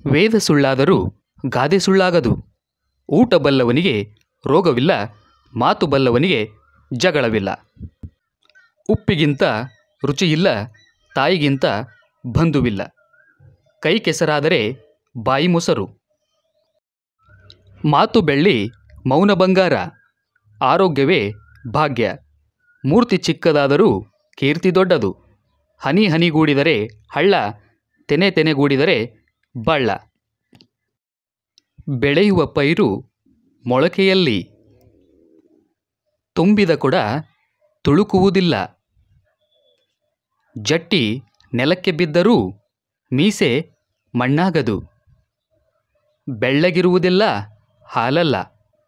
ವೇದ ಸುಳ್ಳಾದರೂ ಗಾದೆ ಸುಳ್ಳಾಗದು ಊಟ ಬಲ್ಲವನಿಗೆ ರೋಗವಿಲ್ಲ ಮಾತು ಬಲ್ಲವನಿಗೆ ಜಗಳವಿಲ್ಲ ಉಪ್ಪಿಗಿಂತ ರುಚಿಯಿಲ್ಲ ತಾಯಿಗಿಂತ ಬಂಧುವಿಲ್ಲ ಕೈ ಕೆಸರಾದರೆ ಬಾಯಿ ಮೊಸರು ಮಾತು ಬೆಳ್ಳಿ ಮೌನ ಬಂಗಾರ ಆರೋಗ್ಯವೇ ಭಾಗ್ಯ ಮೂರ್ತಿ ಚಿಕ್ಕದಾದರೂ ಕೀರ್ತಿ ದೊಡ್ಡದು ಹನಿ ಹನಿಗೂಡಿದರೆ ಹಳ್ಳ ತೆನೆ ತೆನೆಗೂಡಿದರೆ ಬಳ್ಳ ಬೆಳೆಯುವ ಪೈರು ಮೊಳಕೆಯಲ್ಲಿ ತುಂಬಿದ ಕೊಡ ತುಳುಕುವುದಿಲ್ಲ ಜಟ್ಟಿ ನೆಲಕ್ಕೆ ಬಿದ್ದರೂ ಮೀಸೆ ಮಣ್ಣಾಗದು ಬೆಳ್ಳಗಿರುವುದೆಲ್ಲ ಹಾಲಲ್ಲ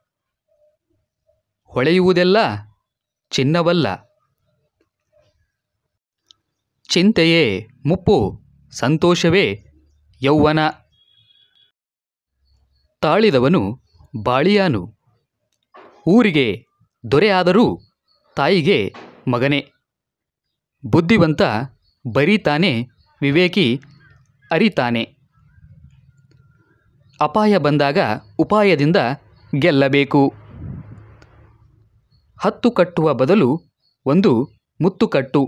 ಹೊಳೆಯುವುದೆಲ್ಲ ಚಿನ್ನವಲ್ಲ ಚಿಂತೆಯೇ ಮುಪ್ಪು ಸಂತೋಷವೇ ಯೌವನ ತಾಳಿದವನು ಬಾಳಿಯಾನು ಊರಿಗೆ ದೊರೆಯಾದರೂ ತಾಯಿಗೆ ಮಗನೇ ಬುದ್ಧಿವಂತ ಬರೀತಾನೆ ವಿವೇಕಿ ಅರಿತಾನೆ ಅಪಾಯ ಬಂದಾಗ ಉಪಾಯದಿಂದ ಗೆಲ್ಲಬೇಕು ಹತ್ತು ಕಟ್ಟುವ ಬದಲು ಒಂದು ಮುತ್ತು ಕಟ್ಟು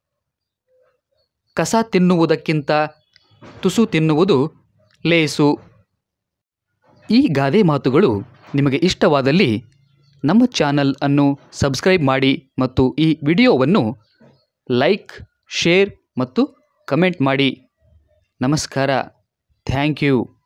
ಕಸ ತಿನ್ನುವುದಕ್ಕಿಂತ ತುಸು ತಿನ್ನುವುದು ಲೇಸು ಈ ಗಾದೆ ಮಾತುಗಳು ನಿಮಗೆ ಇಷ್ಟವಾದಲ್ಲಿ ನಮ್ಮ ಚಾನಲ್ ಅನ್ನು ಸಬ್ಸ್ಕ್ರೈಬ್ ಮಾಡಿ ಮತ್ತು ಈ ವಿಡಿಯೋವನ್ನು ಲೈಕ್ ಶೇರ್ ಮತ್ತು ಕಮೆಂಟ್ ಮಾಡಿ ನಮಸ್ಕಾರ ಥ್ಯಾಂಕ್ ಯು